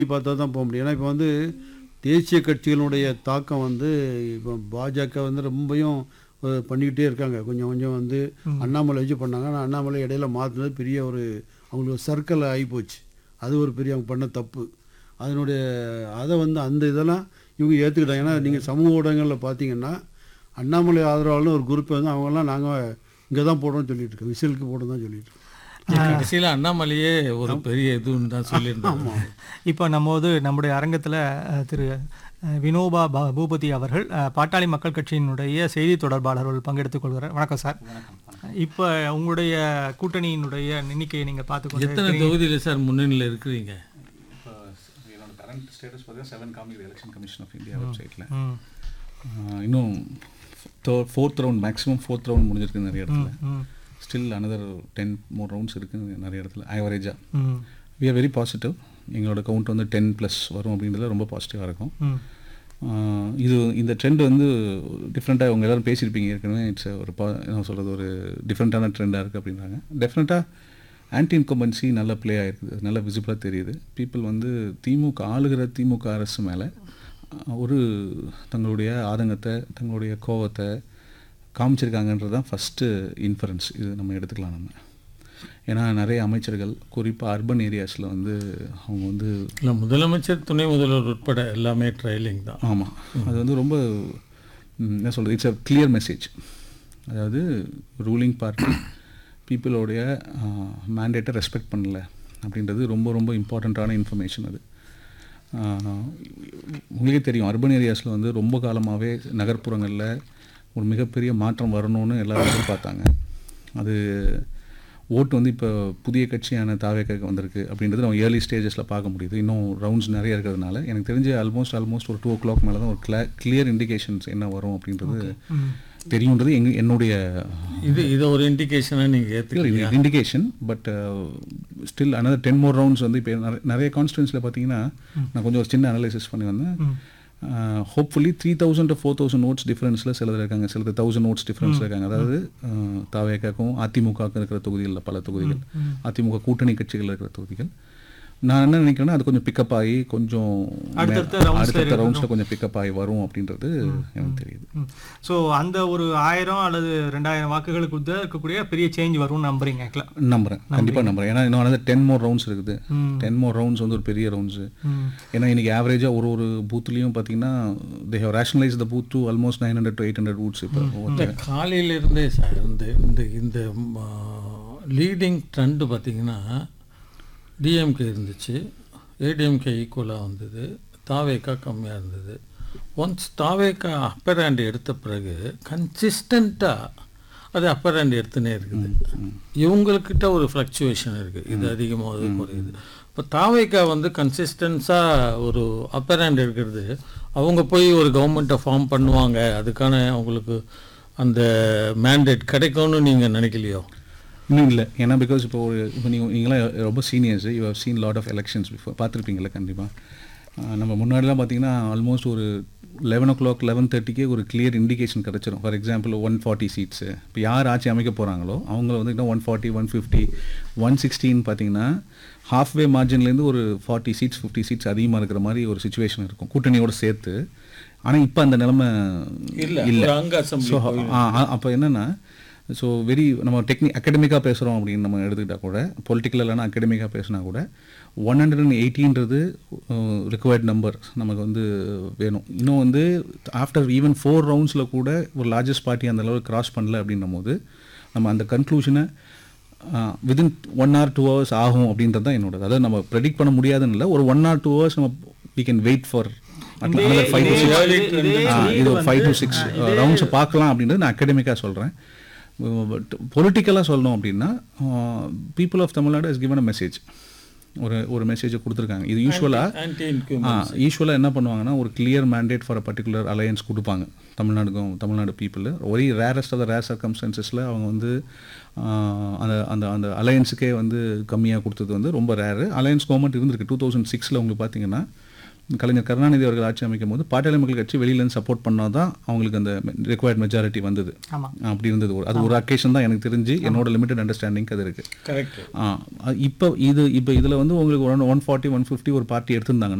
பார்த்தா தான் போக முடியும் ஏன்னா இப்போ வந்து தேசிய கட்சிகளுடைய தாக்கம் வந்து இப்போ பாஜக வந்து ரொம்பவும் அஹ், பண்ணிக்கிட்டே இருக்காங்க கொஞ்சம் கொஞ்சம் வந்து அண்ணாமலை வச்சு பண்ணாங்க ஆனால் அண்ணாமலை இடையில மாற்றினது பெரிய ஒரு அவங்களுக்கு சர்க்கிள் ஆகிப்போச்சு அது ஒரு பெரிய அவங்க பண்ண தப்பு அதனுடைய அதை வந்து அந்த இதெல்லாம் இவங்க ஏற்றுக்கிட்டாங்க ஏன்னா நீங்கள் சமூக ஊடகங்களில் பார்த்தீங்கன்னா அண்ணாமலை ஆதரவாளர்னு ஒரு குரூப் வந்து அவங்கெல்லாம் நாங்கள் இங்கே தான் போடுறோம்னு சொல்லிட்டு இருக்கோம் விசிலுக்கு போடுறோம் தான் சொல்லிட்டு இருக்கோம் கடைசியில் அண்ணாமலையே ஒரு பெரிய இதுன்னு தான் சொல்லியிருந்தாங்க இப்போ நம்ம வந்து நம்முடைய அரங்கத்தில் திரு அஹ், வினோபா பா- பூபதி அவர்கள் அஹ், பாட்டாளி மக்கள் கட்சியினுடைய செய்தி தொடர்பாளர்கள் பங்கெடுத்துக் கொள்கிறார் வணக்கம் சார் இப்போ உங்களுடைய கூட்டணியினுடைய எண்ணிக்கையை நீங்கள் பார்த்து எத்தனை தொகுதியில் சார் முன்னணியில் இருக்கிறீங்க இப்போ என்னோட கரண்ட் ஸ்டேட்டஸ் பார்த்தீங்கன்னா செவன் காமிக்குது எலெக்ஷன் கமிஷன் ஆஃப் இந்தியா வெப்சைட்டில் ம் இன்னும் fourth round maximum fourth round முடிஞ்சிருக்கு நிறைய இடத்துல hmm still another ten more rounds இருக்குது நிறைய இடத்துல ஆவரேஜாக hmm we are very positive எங்களோட கவுண்ட் வந்து டென் ப்ளஸ் வரும் அப்படின்றதுல ரொம்ப பாசிட்டிவாக இருக்கும் ம் ஆஹ் இது இந்த ட்ரெண்ட் வந்து டிஃப்ரெண்ட்டாக அவங்க எல்லோரும் பேசியிருப்பீங்க ஏற்கனவே இட்ஸ் ஒரு பா என்ன சொல்கிறது ஒரு டிஃப்ரெண்ட்டான ட்ரெண்டாக இருக்குது அப்படின்றாங்க டெஃபினட்டாக ஆன்டி இன்கம்பன்சி நல்ல ப்ளே ஆகிருக்குது நல்ல விசிபிளாக தெரியுது பீப்புள் வந்து திமுக ஆளுகிற திமுக அரசு மேலே ஒரு தங்களுடைய ஆதங்கத்தை தங்களுடைய கோவத்தை காமிச்சிருக்காங்கன்றது தான் ஃபஸ்ட்டு இன்ஃபரன்ஸ் இது நம்ம எடுத்துக்கலாம் நம்ம ஏன்னா நிறைய அமைச்சர்கள் குறிப்பாக அர்பன் ஏரியாஸில் வந்து அவங்க வந்து இல்லை முதலமைச்சர் துணை முதல்வர் உட்பட எல்லாமே ட்ரையலிங் தான் ஆமாம் அது வந்து ரொம்ப ம், என்ன சொல்கிறது இட்ஸ் அ கிளியர் மெசேஜ் அதாவது ரூலிங் பார்ட்டி பீப்புளோடைய மேண்டேட்டை ரெஸ்பெக்ட் பண்ணல அப்படின்றது ரொம்ப ரொம்ப இம்பார்ட்டண்ட்டான இன்ஃபர்மேஷன் அது ஆஹ், உங்களுக்கே தெரியும் அர்பன் ஏரியாஸில் வந்து ரொம்ப காலமாகவே நகர்ப்புறங்களில் ஒரு மிகப்பெரிய மாற்றம் வரணும்னு எல்லாரும் எதிர்பார்த்தாங்க அது ஓட்டு வந்து இப்போ புதிய கட்சியான தாவேக்காக்கு வந்திருக்கு அப்படின்றது நம்ம ஏர்லி ஸ்டேஜஸில் பார்க்க முடியுது இன்னும் ரவுண்ட்ஸ் நிறைய இருக்கிறதுனால எனக்கு தெரிஞ்ச ஆல்மோஸ்ட் ஆல்மோஸ்ட் ஒரு டூ ஓ கிளாக் மேலே தான் ஒரு கிளா கிளியர் இண்டிகேஷன்ஸ் என்ன வரும் அப்படின்றது தெரியுன்றது எங்க என்னுடைய இது இதை ஒரு இண்டிகேஷனாக நீங்கள் ஏற்றுக்கலையா indication but still another ten more rounds வந்து இப்போ நிறைய- நிறைய கான்ஸ்டன்ஸில் பார்த்தீங்கன்னா நான் கொஞ்சம் ஒரு சின்ன அனலைசிஸ் பண்ணி வந்தேன் hopefully three thousand four thousand votes டிஃப்ரென்ஸில் சிலர் இருக்காங்க சிலர் தௌசண்ட் நோட்ஸ் டிஃப்ரென்ஸில் இருக்காங்க அதாவது தாவேக்காக்கும் அதிமுகவுக்கும் இருக்கிற தொகுதிகளில் பல தொகுதிகள் அதிமுக கூட்டணி கட்சிகள் இருக்கிற தொகுதிகள் நான் என்ன நினைக்கிறேன்னா அது கொஞ்சம் பிக்கப் ஆகி கொஞ்சம் அடுத்தடுத்த மே- roundsல அடுத்தடுத்த ரவுண்ட்ஸில் கொஞ்சம் பிக்கப் ஆகி வரும் அப்படின்றது எனக்கு தெரியுது ஸோ அந்த ஒரு ஆயிரம் அல்லது ரெண்டாயிரம் வாக்குகளுக்கு உள்ள இருக்கக்கூடிய பெரிய சேஞ்ச் வரும்னு நம்புறீங்க actually. நம்புறேன் கண்டிப்பாக நம்புறேன் ஏன்னா இன்னும் வந்து டென் மோர் ரவுண்ட்ஸ் இருக்குது ம். டென் மோர் ரவுண்ட்ஸ் வந்து ஒரு பெரிய ரவுண்ட்ஸு ம் ஏன்னா இன்னைக்கு ஆவரேஜாக ஒரு ஒரு பூத்துலேயும் பார்த்தீங்கன்னா they have rationalise the booth to almost nine hundred to eight hundred booths இப்போ இந்த காலையில இருந்தே சார் இந்த இந்த இந்த லீடிங் ட்ரெண்டு பார்த்தீங்கன்னா டிஎம்கே இருந்துச்சு ஏடிஎம்கே ஈக்குவலாக வந்தது தாவேக்கா கம்மியாக இருந்தது ஒன்ஸ் தாவேக்கா அப்பர் ஹேண்ட் எடுத்த பிறகு கன்சிஸ்டண்ட்டாக அது அப்பர் ஹேண்ட் எடுத்துனே இருக்குது இவங்கக்கிட்ட ஒரு ஃப்ளக்சுவேஷன் இருக்குது இது அதிகமாக குறையுது இப்போ தாவேக்கா வந்து கன்சிஸ்டன்ஸாக ஒரு அப்பர் ஹேண்ட் எடுக்கிறது அவங்க போய் ஒரு கவர்மெண்ட்டை ஃபார்ம் பண்ணுவாங்க அதுக்கான அவங்களுக்கு அந்த மேண்டேட் கிடைக்கும்னு நீங்கள் நினைக்கலையோ இன்னும் இல்லை ஏன்னா பிகாஸ் இப்போ ஒரு இப்போ நீங்கள் நீங்களாம் ரொம்ப seniors you have seen lot of elections before பார்த்துருப்பீங்களா கண்டிப்பாக நம்ம முன்னாடிலாம் பார்த்தீங்கன்னா ஆல்மோஸ்ட் ஒரு லெவன் ஓ கிளாக் லெவன் தேர்ட்டிக்கே ஒரு கிளியர் இண்டிகேஷன் கிடச்சிரும் for example one forty seats இப்போ யார் ஆட்சி அமைக்க போகிறாங்களோ அவங்க வந்து இன்னும் one forty one fifty one சிக்ஸ்டின்னு பார்த்தீங்கன்னா ஹாஃப்வே மார்ஜின்லேருந்து ஒரு ஃபார்ட்டி சீட்ஸ் ஃபிஃப்டி சீட்ஸ் அதிகமாக இருக்கிற மாதிரி ஒரு சுச்சுவேஷன் இருக்கும் கூட்டணியோடு சேர்த்து ஆனால் இப்போ அந்த நிலைமை இல்லை இல்லை ஒரு அங்க ஸோ அசம்பிளி அப்போ என்னென்னா ஸோ வெரி நம்ம டெக்னி அகடமிக்காக பேசுகிறோம் அப்படின்னு நம்ம எடுத்துக்கிட்டால் கூட பொலிட்டிக்கல் இல்லைனா அகடமிக்காக பேசினா கூட ஒன் ஹண்ட்ரட் அண்ட் எயிட்டின்றது ரிக்வயர்ட் நம்பர் நமக்கு வந்து வேணும் இன்னும் வந்து ஆஃப்டர் ஈவன் ஃபோர் ரவுண்ட்ஸில் கூட ஒரு லார்ஜஸ்ட் பார்ட்டி அந்த அளவுக்கு கிராஸ் பண்ணல அப்படின்னும் போது நம்ம அந்த கன்க்ளூஷனை within one or two hours ஆகும் அப்படின்றது தான் என்னோட அதாவது நம்ம ப்ரெடிக்ட் பண்ண முடியாதுன்னு இல்லை ஒரு ஒன் ஆர் டூ ஹவர்ஸ் நம்ம we can wait for five to six uh, இது ஒரு ஃபைவ் டு சிக்ஸ் ரவுண்ட்ஸ் பார்க்கலாம் அப்படின்றது நான் அகடமிக்காக சொல்கிறேன் பட் பொலிட்டிக்கலாக சொல்லணும் அப்படின்னா people of Tamil Nadu is given a message ஒரு ஒரு மெசேஜை கொடுத்துருக்காங்க இது யூஸ்வலாக ஆன்டி ஆ யூஸ்வலாக என்ன பண்ணுவாங்கன்னா ஒரு clear mandate for a particular alliance கொடுப்பாங்க தமிழ்நாடுக்கும் தமிழ்நாடு பீப்புள் ஒரே ரேரஸ்ட் ஆஃப் த ரேர் சர்க்கம்ஸ்டன்சஸில் அவங்க வந்து ஆ, அந்த அந்த அந்த அலையன்ஸுக்கே வந்து கம்மியாக கொடுத்தது வந்து ரொம்ப ரேரு அலையன்ஸ் கவர்மெண்ட் இருந்திருக்கு டூ தௌசண்ட் சிக்ஸில் உங்களுக்கு பார்த்தீங்கன்னா கலைஞர் கருணாநிதி அவர்கள் ஆட்சி அமைக்கும் போது பாட்டாளி மக்கள் கட்சி வெளியிலேருந்து சப்போர்ட் பண்ணால் தான் அவங்களுக்கு அந்த ரிக்வயர்ட் மெஜாரிட்டி வந்தது ஆமாம் அப்படி இருந்தது ஒரு- அது ஒரு அக்கேஷன் தான் எனக்கு தெரிஞ்சு என்னோட லிமிடெட் அண்டர்ஸ்டாண்டிங் அது இருக்குது கரெக்ட் இப்போ இது இப்போ இதில் வந்து உங்களுக்கு one one forty one fifty ஒரு பார்ட்டி எடுத்திருந்தாங்கன்னா